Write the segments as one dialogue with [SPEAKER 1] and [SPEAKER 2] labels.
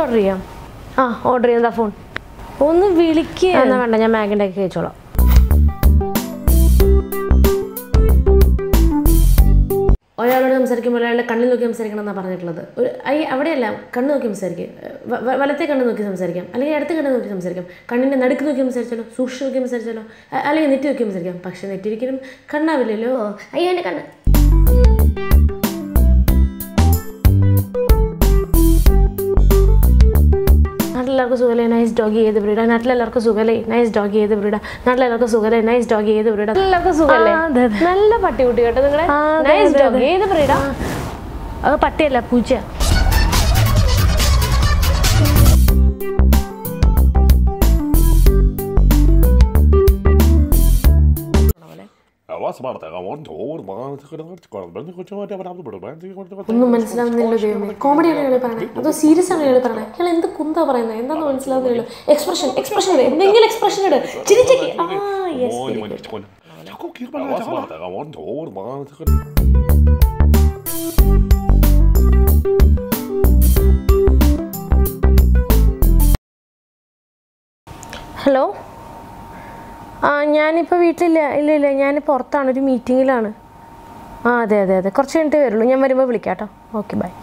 [SPEAKER 1] Order ചെയ്യാം ആ order ചെയ്യാം എന്താ ഫോൺ
[SPEAKER 2] ഒന്ന് വിളിക്കുക
[SPEAKER 1] എന്നാ വേണ്ട ഞാൻ മാഗി ഉണ്ടാക്കി കഴിച്ചോളാം ഒരാളോട് സംസാരിക്കുമ്പോൾ ഒരാളുടെ കണ്ണിൽ നോക്കി സംസാരിക്കണം എന്നാണ് പറഞ്ഞിട്ടുള്ളത് ഒരു ഐ അവിടെയല്ല കണ്ണ് നോക്കി സംസാരിക്കുക വ- വ- വലത്തെ കണ്ണ് നോക്കി സംസാരിക്കാം അല്ലെങ്കിൽ ഇടത്തെ കണ്ണ് നോക്കി സംസാരിക്കാം കണ്ണിൻ്റെ നടുക്ക് നോക്കി സംസാരിച്ചാലോ സൂക്ഷിച്ച് നോക്കി സംസാരിച്ചാലോ അ- അല്ലെങ്കിൽ നെറ്റി നോക്കി സംസാരിക്കാം പക്ഷെ നെറ്റി ഒരിക്കലും കണ്ണാവില്ലല്ലോ അയ്യോ എൻ്റെ കണ്ണ് നാട്ടിലെല്ലാവർക്കും സുഖലേ നൈസ് ഡോഗി ഏത് ബ്രീഡാ നാട്ടിലെല്ലാവർക്കും സുഖലേ നൈസ് ഡോഗി ഏത് ബ്രീഡാ നാട്ടിലെല്ലാവർക്കും സുഖലേ നൈസ് ഡോഗി ഏത് ബ്രീഡാ
[SPEAKER 2] എല്ലാവർക്കും സുഖല്ലേ
[SPEAKER 1] ആ, അതെ, അതെ.
[SPEAKER 2] നല്ല പട്ടിക്കുട്ടി കേട്ടോ നിങ്ങളെ
[SPEAKER 1] ആ, അതെ,
[SPEAKER 2] നൈസ്
[SPEAKER 1] അതെ,
[SPEAKER 2] ഡോഗ്
[SPEAKER 1] അതെ.
[SPEAKER 2] ഏത് ബ്രീഡാ
[SPEAKER 1] അത് പട്ടിയല്ല പൂച്ച ഒന്നും മനസ്സിലാവുന്നില്ല ദൈവമേ കോമഡിയാണ് ഇയാൾ പറയണത് അതോ സീരിയസ് ആണ് ഇയാൾ പറയണത് ഇയാൾ എന്ത് കുന്താ പറയുന്നത് എന്താണെന്ന് മനസ്സിലാവുന്നില്ലല്ലോ എക്സ്പ്രഷൻ എക്സ്പ്രഷൻ ഇട് എന്തെങ്കിലും എക്സ്പ്രഷൻ ഇട് ചിരിച്ചേക്ക് ആ യെസ് ഹലോ ആ ഞാനിപ്പോൾ വീട്ടിലില്ല ഇല്ല ഇല്ല ഞാൻ പുറത്താണ് ഒരു മീറ്റിങ്ങിലാണ് ആ അതെ അതെ അതെ കുറച്ച് കഴിഞ്ഞിട്ട് വരുള്ളൂ ഞാൻ വരുമ്പോൾ വിളിക്കാം കേട്ടോ ഓക്കെ ബൈ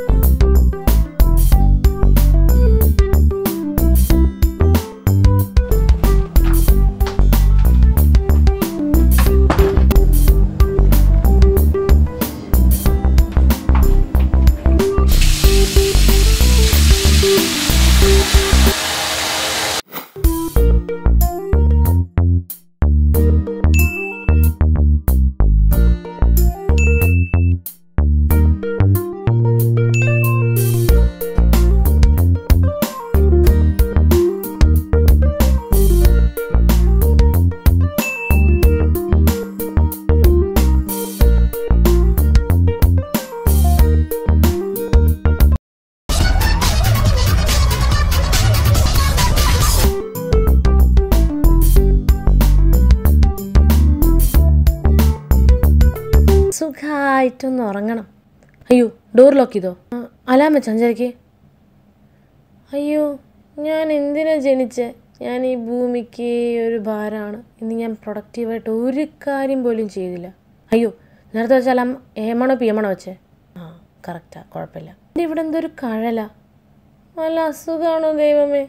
[SPEAKER 1] സുഖമായിട്ടൊന്ന് ഉറങ്ങണം അയ്യോ ഡോർ ലോക്ക് ചെയ്തോ ആ, അലാം വെച്ചോ അഞ്ചരയ്ക്ക് അയ്യോ ഞാൻ എന്തിനാ ജനിച്ചേ ഞാൻ ഈ ഭൂമിക്ക് ഒരു ഭാരമാണ് ഇന്ന് ഞാൻ പ്രൊഡക്റ്റീവായിട്ട് ഒരു കാര്യം പോലും ചെയ്തില്ല അയ്യോ നേരത്തെ വെച്ച അലാം ഏമാണോ പി എമാണോ വെച്ചേ ആ കറക്റ്റാ കുഴപ്പമില്ല എൻ്റെ ഇവിടെ എന്തൊരു കഴല വല്ല അസുഖമാണോ ദൈവമേ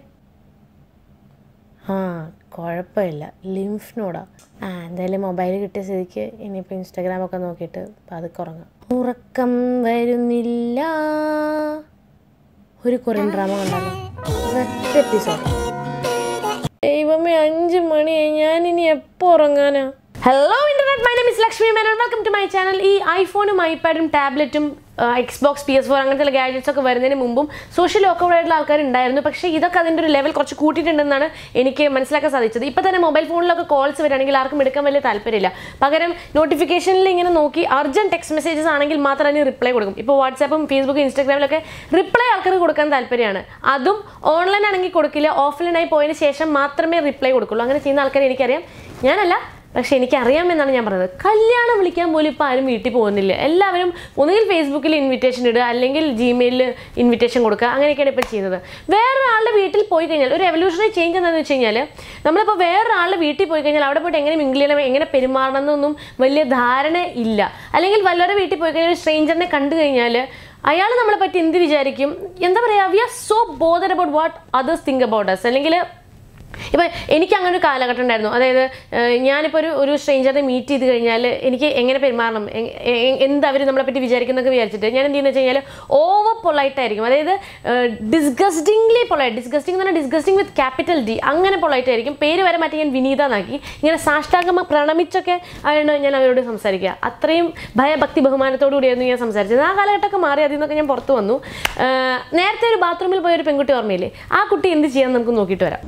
[SPEAKER 1] ആ കുഴപ്പമില്ല ലിംഫ് നോഡാ ആ എന്തായാലും മൊബൈൽ കിട്ടിയ സ്ഥിതിക്ക് ഇനിയിപ്പോൾ ഇൻസ്റ്റാഗ്രാമൊക്കെ നോക്കിയിട്ട് പതുക്കെ ഉറങ്ങാം ഉറക്കം വരുന്നില്ല ഒരു കൊറിയൻ ഡ്രാമ കണ്ടാലോ ഒരൊറ്റ എപ്പിസോഡ് ദൈവമേ അഞ്ച് മണിയായി ഞാൻ ഇനി എപ്പോൾ ഉറങ്ങാനാ hello internet my name is Lakshmi Menon welcome to my channel ഈ ഐഫോണും ഐപാഡും ടാബ്ലറ്റും X box P S four അങ്ങനത്തെ ഗാഡ്ജറ്റ്സ് ഒക്കെ വരുന്നതിന് മുമ്പും സോഷ്യൽ ഓക്കൗഡ് ആയിട്ടുള്ള ആൾക്കാർ ഉണ്ടായിരുന്നു പക്ഷേ ഇതൊക്കെ അതിൻ്റെ ഒരു ലെവൽ കുറച്ച് കൂട്ടിയിട്ടുണ്ടെന്നാണ് എനിക്ക് മനസ്സിലാക്കാൻ സാധിച്ചത് ഇപ്പോൾ തന്നെ മൊബൈൽ ഫോണിലൊക്കെ കോൾസ് വരികയാണെങ്കിൽ ആർക്കും എടുക്കാൻ വലിയ താല്പര്യമില്ല പകരം നോട്ടിഫിക്കേഷനിൽ ഇങ്ങനെ നോക്കി അർജന്റ് ടെക്സ്റ്റ് മെസ്സേജസ് ആണെങ്കിൽ മാത്രം അതിന് റിപ്ലൈ കൊടുക്കും ഇപ്പോൾ വാട്സാപ്പും ഫേസ്ബുക്കും ഇൻസ്റ്റാഗ്രാമിലൊക്കെ റിപ്ലൈ ആൾക്കാർക്ക് കൊടുക്കാൻ താല്പര്യമാണ് അതും ഓൺലൈൻ ആണെങ്കിൽ കൊടുക്കില്ല ഓഫ്ലൈനായി പോയതിന് ശേഷം മാത്രമേ റിപ്ലൈ കൊടുക്കുള്ളൂ അങ്ങനെ ചെയ്യുന്ന ആൾക്കാരെ എനിക്കറിയാം ഞാനല്ല പക്ഷെ എനിക്ക് അറിയാമെന്നാണ് ഞാൻ പറഞ്ഞത് കല്യാണം വിളിക്കാൻ പോലും ഇപ്പോൾ ആരും വീട്ടിൽ പോകുന്നില്ല എല്ലാവരും ഒന്നുകിൽ ഫേസ്ബുക്കിൽ ഇൻവിറ്റേഷൻ ഇടുക അല്ലെങ്കിൽ ജിമെയിലിൽ ഇൻവിറ്റേഷൻ കൊടുക്കുക അങ്ങനെയൊക്കെയാണ് ഇപ്പോൾ ചെയ്യുന്നത് വേറൊരാളുടെ വീട്ടിൽ പോയി കഴിഞ്ഞാൽ ഒരു എവല്യൂഷണറി ചേഞ്ച് എന്താണെന്ന് വെച്ച് കഴിഞ്ഞാൽ നമ്മളിപ്പോൾ വേറൊരാളുടെ വീട്ടിൽ പോയി കഴിഞ്ഞാൽ അവിടെ പോയിട്ട് എങ്ങനെ മിങ്കിൾ ചെയ്യണം എങ്ങനെ പെരുമാറണം എന്നൊന്നും വലിയ ധാരണ ഇല്ല അല്ലെങ്കിൽ വല്ലവരുടെ വീട്ടിൽ പോയി കഴിഞ്ഞാൽ ഒരു സ്ട്രേഞ്ചറിനെ കണ്ടു കഴിഞ്ഞാൽ അയാൾ നമ്മളെ പറ്റി എന്ത് വിചാരിക്കും എന്താ പറയുക we are so bother about what others think about us അല്ലെങ്കിൽ ഇപ്പം എനിക്ക് അങ്ങനെ ഒരു കാലഘട്ടം ഉണ്ടായിരുന്നു അതായത് ഏഹ്, ഞാനിപ്പോൾ ഒരു ഒരു സ്ട്രേഞ്ചറിനെ മീറ്റ് ചെയ്ത് കഴിഞ്ഞാൽ എനിക്ക് എങ്ങനെ പെരുമാറണം എ- എ- എന്ത് അവർ നമ്മളെ പറ്റി വിചാരിക്കുന്നൊക്കെ വിചാരിച്ചിട്ട് ഞാൻ എന്ത് ചെയ്യുന്നത് വെച്ച് കഴിഞ്ഞാൽ ഓവർ പൊളൈറ്റ് ആയിരിക്കും അതായത് ഡിസ്ഗസ്റ്റിംഗ്ലി പൊളൈറ്റ് ഡിസ്ഗസ്റ്റിംഗ് എന്ന് പറഞ്ഞാൽ ഡിസ്ഗസ്റ്റിംഗ് വിത്ത് ക്യാപിറ്റൽ ഡി അങ്ങനെ പൊളൈറ്റ് ആയിരിക്കും പേര് വരെ മാറ്റി ഞാൻ വിനീത എന്നാക്കി ഇങ്ങനെ സാഷ്ടാംഗമ പ്രണമിച്ചൊക്കെ ആണ് ഞാൻ അവരോട് സംസാരിക്കുക അത്രയും ഭയഭക്തി ബഹുമാനത്തോടു കൂടിയായിരുന്നു ഞാൻ സംസാരിച്ചത് ആ കാലഘട്ടമൊക്കെ മാറി അതിൽ നിന്നൊക്കെ ഞാൻ പുറത്ത് വന്നു ഏഹ്, നേരത്തെ ഒരു ബാത്റൂമിൽ പോയ ഒരു പെൺകുട്ടി ഓർമ്മയില്ലേ ആ കുട്ടി എന്ത് ചെയ്യാൻ നമുക്ക് നോക്കിയിട്ട് വരാം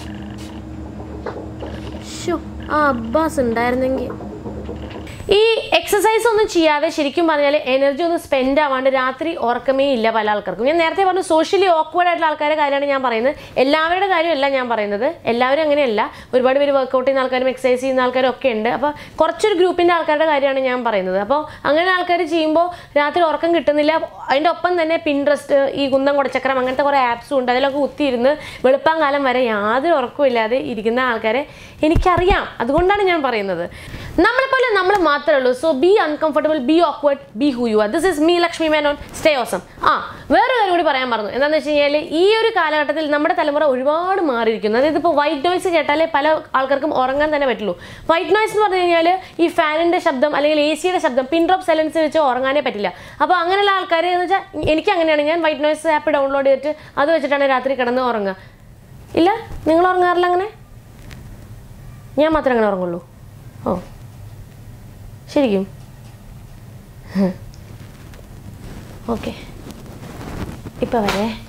[SPEAKER 1] ഷോ ആ അബ്ബാസ് ഉണ്ടായിരുന്നെങ്കിൽ ഈ എക്സസൈസ് ഒന്നും ചെയ്യാതെ ശരിക്കും പറഞ്ഞാൽ എനർജി ഒന്നും സ്പെൻഡ് ആവാണ്ട് രാത്രി ഉറക്കമേ ഇല്ല പല ആൾക്കാർക്കും ഞാൻ നേരത്തെ പറഞ്ഞു സോഷ്യലി ഓക്വേർഡ് ആയിട്ടുള്ള ആൾക്കാരുടെ കാര്യമാണ് ഞാൻ പറയുന്നത് എല്ലാവരുടെ കാര്യമല്ല ഞാൻ പറയുന്നത് എല്ലാവരും അങ്ങനെയല്ല ഒരുപാട് പേര് വർക്കൗട്ട് ചെയ്യുന്ന ആൾക്കാരും എക്സസൈസ് ചെയ്യുന്ന ആൾക്കാരും ഒക്കെ ഉണ്ട് അപ്പോൾ കുറച്ചൊരു ഗ്രൂപ്പിൻ്റെ ആൾക്കാരുടെ കാര്യമാണ് ഞാൻ പറയുന്നത് അപ്പോൾ അങ്ങനെ ആൾക്കാർ ചെയ്യുമ്പോൾ രാത്രി ഉറക്കം കിട്ടുന്നില്ല അതിൻ്റെ ഒപ്പം തന്നെ പിൻട്രസ്റ്റ് ഈ കുന്തം കുടച്ചക്രം അങ്ങനത്തെ കുറേ ആപ്സും ഉണ്ട് അതിലൊക്കെ കുത്തിയിരുന്ന് വെളുപ്പാൻ കാലം വരെ യാതൊരു ഉറക്കമില്ലാതെ ഇരിക്കുന്ന ആൾക്കാരെ എനിക്കറിയാം അതുകൊണ്ടാണ് ഞാൻ പറയുന്നത് നമ്മളെപ്പോലെ നമ്മൾ മാത്രമേ ഉള്ളൂ so be uncomfortable be awkward be who you are this is me Lakshmi Menon stay awesome ആ വേറെ കാര്യം കൂടി പറയാൻ പറഞ്ഞു എന്താണെന്ന് വെച്ച് കഴിഞ്ഞാൽ ഈ ഒരു കാലഘട്ടത്തിൽ നമ്മുടെ തലമുറ ഒരുപാട് മാറിയിരിക്കുന്നു അതായത് ഇപ്പോൾ വൈറ്റ് നോയ്സ് കേട്ടാലേ പല ആൾക്കാർക്കും ഉറങ്ങാൻ തന്നെ പറ്റുള്ളൂ വൈറ്റ് നോയ്സ് എന്ന് പറഞ്ഞു കഴിഞ്ഞാൽ ഈ ഫാനിൻ്റെ ശബ്ദം അല്ലെങ്കിൽ എ സിയുടെ ശബ്ദം പിൻ ഡ്രോപ്പ് സൈലൻസ് വെച്ച് ഉറങ്ങാനേ പറ്റില്ല അപ്പോൾ അങ്ങനെയുള്ള ആൾക്കാർ എന്ന് വെച്ചാൽ എനിക്ക് അങ്ങനെയാണ് ഞാൻ വൈറ്റ് നോയ്സ് ആപ്പ് ഡൗൺലോഡ് ചെയ്തിട്ട് അത് വെച്ചിട്ടാണ് രാത്രി കിടന്ന് ഉറങ്ങുക ഇല്ല നിങ്ങൾ ഉറങ്ങാറില്ല അങ്ങനെ ഞാൻ മാത്രമേ അങ്ങനെ ഉറങ്ങുള്ളൂ ഓ ശരിക്കും ഓക്കെ ഇപ്പം വരെ